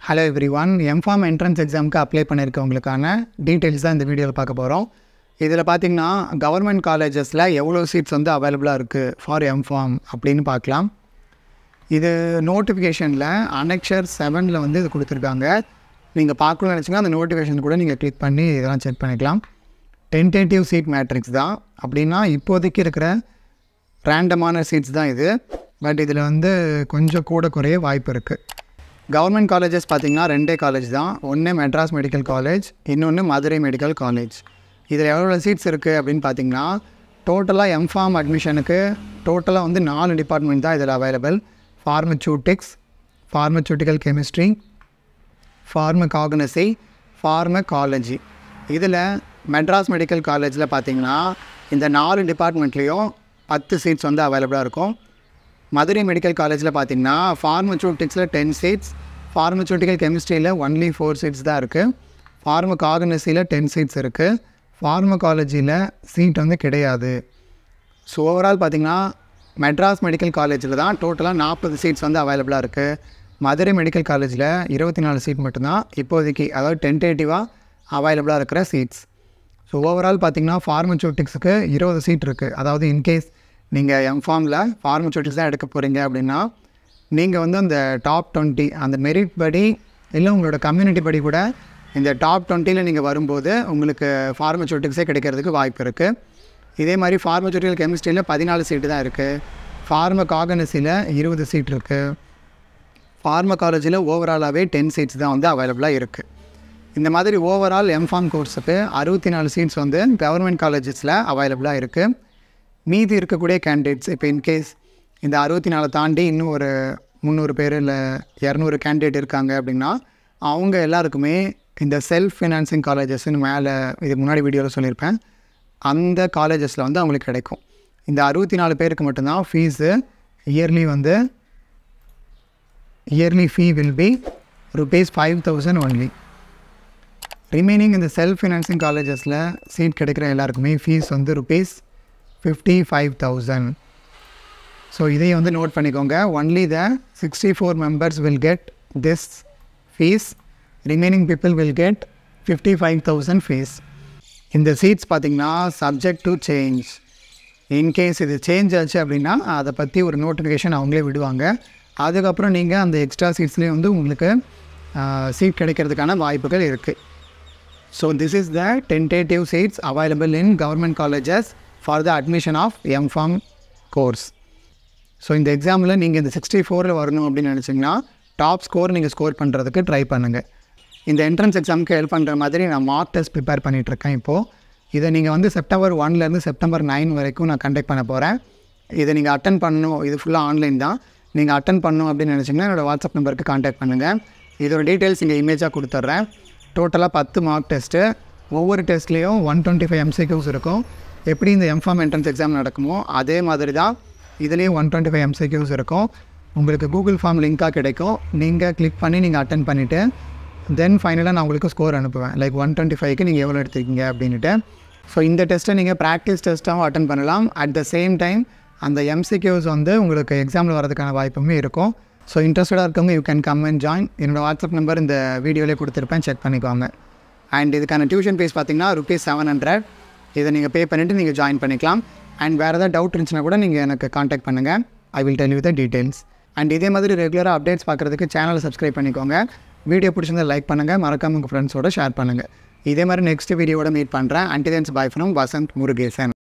hello everyone M Pharm entrance எக்ஸாமுக்கு apply பண்ணியிருக்கவங்களுக்கான details தான் இந்த வீடியோவில் பார்க்க போகிறோம் இதில் பார்த்தீங்கன்னா கவர்மெண்ட் காலேஜஸில் எவ்வளோ சீட்ஸ் வந்து அவைலபிளாக இருக்குது ஃபார் எம்ஃபார்ம் அப்படின்னு பார்க்கலாம் இது நோட்டிஃபிகேஷனில் அனெக்ஷர் செவனில் வந்து இது கொடுத்துருக்காங்க நீங்கள் பார்க்கணும்னு நினச்சிங்கன்னா அந்த நோட்டிஃபிகேஷன் கூட நீங்கள் கிளிக் பண்ணி இதெல்லாம் செக் பண்ணிக்கலாம் டென்டேட்டிவ் சீட் மேட்ரிக்ஸ் தான் அப்படின்னா இப்போதைக்கு இருக்கிற ரேண்டமான சீட்ஸ் தான் இது பட் இதில் வந்து கொஞ்சம் கூட குறைய வாய்ப்பு இருக்குது கவர்மெண்ட் காலேஜஸ் பார்த்திங்கன்னா ரெண்டே காலேஜ் தான் ஒன்று மெட்ராஸ் மெடிக்கல் காலேஜ் இன்னொன்று மதுரை மெடிக்கல் காலேஜ் இதில் எவ்வளோ சீட்ஸ் இருக்குது அப்படின்னு பார்த்தீங்கன்னா டோட்டலாக எம்ஃபார்ம் அட்மிஷனுக்கு டோட்டலாக வந்து நாலு டிபார்ட்மெண்ட் தான் இதில் available pharmaceutics pharmaceutical chemistry pharmacognosy pharmacology இதில் மெட்ராஸ் மெடிக்கல் காலேஜில் பார்த்தீங்கன்னா இந்த நாலு டிபார்ட்மெண்ட்லேயும் பத்து சீட்ஸ் வந்து அவைலபிளாக இருக்கும் மதுரை மெடிக்கல் காலேஜில் பார்த்தீங்கன்னா ஃபார்மசூட்டிக்ஸில் டென் சீட்ஸ் ஃபார்மசூட்டிக்கல் கெமிஸ்ட்ரியில் ஒன்லி ஃபோர் சீட்ஸ் தான் இருக்குது ஃபார்மகாகனசியில் டென் சீட்ஸ் இருக்குது ஃபார்மகாலஜியில் சீட் வந்து கிடையாது ஸோ ஓவரால் பார்த்திங்கன்னா மெட்ராஸ் மெடிக்கல் காலேஜில் தான் டோட்டலாக நாற்பது சீட்ஸ் வந்து அவைலபிளாக இருக்குது மதுரை மெடிக்கல் காலேஜில் இருபத்தி நாலு சீட் மட்டும்தான் இப்போதைக்கு அதாவது டென்டேட்டிவாக அவைலபிளாக இருக்கிற சீட்ஸ் ஸோ ஓவரால் பார்த்திங்கன்னா ஃபார்மசூட்டிக்ஸுக்கு இருபது சீட் இருக்குது அதாவது இன்கேஸ் நீங்கள் எம்ஃபார்மில் ஃபார்மசூட்டிக்ஸ் தான் எடுக்க போகிறீங்க அப்படின்னா நீங்கள் வந்து அந்த டாப் டுவெண்ட்டி அந்த மெரிட் படி இல்லை உங்களோட கம்யூனிட்டி படி கூட இந்த டாப் டுவெண்ட்டியில் நீங்கள் வரும்போது உங்களுக்கு ஃபார்மசூட்டிக்ஸே கிடைக்கிறதுக்கு வாய்ப்பு இருக்குது இதே மாதிரி ஃபார்மசூட்டிக்கல் கெமிஸ்ட்ரியில் பதினாலு சீட்டு தான் இருக்குது ஃபார்மகாகனசியில் இருபது சீட் இருக்குது ஃபார்மகாலஜியில் ஓவராலாகவே டென் சீட்ஸ் தான் வந்து அவைலபிளாக இருக்குது இந்த மாதிரி ஓவரால் எம்ஃபார்ம் கோர்ஸுக்கு அறுபத்தி நாலு சீட்ஸ் வந்து கவர்மெண்ட் காலேஜஸில் அவைலபிளாக இருக்குது மீதி இருக்கக்கூடிய கேண்டிடேட்ஸ் இப்போ இன்கேஸ் இந்த அறுபத்தி நாலு தாண்டி இன்னும் ஒரு முந்நூறு பேர் இல்லை இரநூறு கேண்டிடேட் இருக்காங்க அப்படின்னா அவங்க எல்லாருக்குமே இந்த செல்ஃப் ஃபினான்சிங் காலேஜஸ்ன்னு மேலே இதுக்கு முன்னாடி வீடியோவில் சொல்லியிருப்பேன் அந்த காலேஜஸில் வந்து அவங்களுக்கு கிடைக்கும் இந்த அறுபத்தி நாலு பேருக்கு மட்டும்தான் ஃபீஸு இயர்லி வந்து yearly fee will be rupees five thousand only remaining இந்த செல்ஃப் ஃபினான்சிங் காலேஜஸில் சீட் கிடைக்கிற எல்லாருக்குமே ஃபீஸ் வந்து rupees fifty five thousand so இதையும் வந்து நோட் பண்ணிக்கோங்க only the sixty four members will get this fees remaining people will get fifty five thousand fees இந்த seats பார்த்திங்கன்னா சப்ஜெக்ட் டு சேஞ்ச் இன்கேஸ் இது சேஞ்ச் ஆச்சு அப்படின்னா அதை பற்றி ஒரு நோட்டிஃபிகேஷன் அவங்களே விடுவாங்க அதுக்கப்புறம் நீங்கள் அந்த எக்ஸ்ட்ரா சீட்ஸ்லேயே வந்து உங்களுக்கு சீட் கிடைக்கிறதுக்கான வாய்ப்புகள் இருக்குது so this is the tentative seats available in government colleges for the admission of M Pharm course so இந்த எக்ஸாமில் நீங்கள் இந்த சிக்ஸ்டி ஃபோரில் வரணும் அப்படின்னு நினச்சிங்கன்னா டாப் ஸ்கோர் நீங்கள் ஸ்கோர் பண்ணுறதுக்கு ட்ரை பண்ணுங்கள் இந்த என்ட்ரன்ஸ் எக்ஸாமுக்கு ஹெல்ப் பண்ணுற மாதிரி நான் மார்க் டெஸ்ட் ப்ரிப்பேர் பண்ணிகிட்ருக்கேன் இப்போது இதை நீங்கள் வந்து செப்டம்பர் ஒன்லேருந்து செப்டம்பர் நைன் வரைக்கும் நான் கண்டக்ட் பண்ண போகிறேன் இதை நீங்கள் அட்டன் பண்ணணும் இது ஃபுல்லாக ஆன்லைன் தான் நீங்கள் அட்டன் பண்ணணும் அப்படின்னு நினச்சிங்கன்னா என்னோடய வாட்ஸ்அப் நம்பருக்கு காண்டாக்ட் பண்ணுங்கள் இதோட டீட்டெயில்ஸ் இங்கே இமேஜாக கொடுத்துட்றேன் டோட்டலாக பத்து மார்க் டெஸ்ட்டு ஒவ்வொரு டெஸ்ட்லேயும் ஒன் டுவெண்ட்டி ஃபைவ் எம்சிக்யூஸ் இருக்கும் எப்படி இந்த எம்ஃபார்ம் என்ட்ரன்ஸ் எக்ஸாம் நடக்குமோ அதே மாதிரி தான் இதுலேயும் ஒன் டுவெண்ட்டி ஃபைவ் எம்சிக்யூஸ் இருக்கும் உங்களுக்கு கூகுள் ஃபார்ம் லிங்காக கிடைக்கும் நீங்கள் கிளிக் பண்ணி நீங்கள் அட்டன் பண்ணிவிட்டு தென் ஃபைனலாக நான் உங்களுக்கு ஸ்கோர் அனுப்புவேன் லைக் ஒன் டுவெண்ட்டி ஃபைவ்க்கு நீங்கள் எவ்வளோ எடுத்துருக்கீங்க அப்படின்ட்டு ஸோ இந்த டெஸ்ட்டை நீங்கள் ப்ராக்டிஸ் டெஸ்ட்டாகவும் அட்டன் பண்ணலாம் அட் த சேம் டைம் அந்த எம்சிக்யூஸ் வந்து உங்களுக்கு எக்ஸாமில் வரதுக்கான வாய்ப்புமே இருக்கும் ஸோ இன்ட்ரெஸ்டடாக இருக்கவங்க you can come and join என்னோடய வாட்ஸ்அப் நம்பர் இந்த வீடியோலேயே கொடுத்துருப்பேன் செக் பண்ணிக்கோங்க அண்ட் இதுக்கான டியூஷன் ஃபீஸ் பார்த்தீங்கன்னா ருபீஸ் செவன் ஹண்ட்ரட் இதை நீங்கள் பே பண்ணிவிட்டு நீங்கள் ஜாயின் பண்ணிக்கலாம் அண்ட் வேறு ஏதாவது டவுட் இருந்துச்சுன்னா கூட நீங்கள் எனக்கு காண்டாக்ட் பண்ணுங்கள் I will tell you the details and இதே மாதிரி ரெகுலராக அப்டேட்ஸ் பார்க்குறதுக்கு சேனலை சப்ஸ்கிரைப் பண்ணிக்கோங்க வீடியோ பிடிச்சிருந்தா லைக் பண்ணுங்கள் மறக்காம உங்கள் ஃப்ரெண்ட்ஸோட ஷேர் பண்ணுங்கள் இதே மாதிரி நெக்ஸ்ட் வீடியோட மீட் பண்ணுறேன் அண்டிதென்ஸ் பாய் ஃப்ரம் வசந்த் முருகேசன்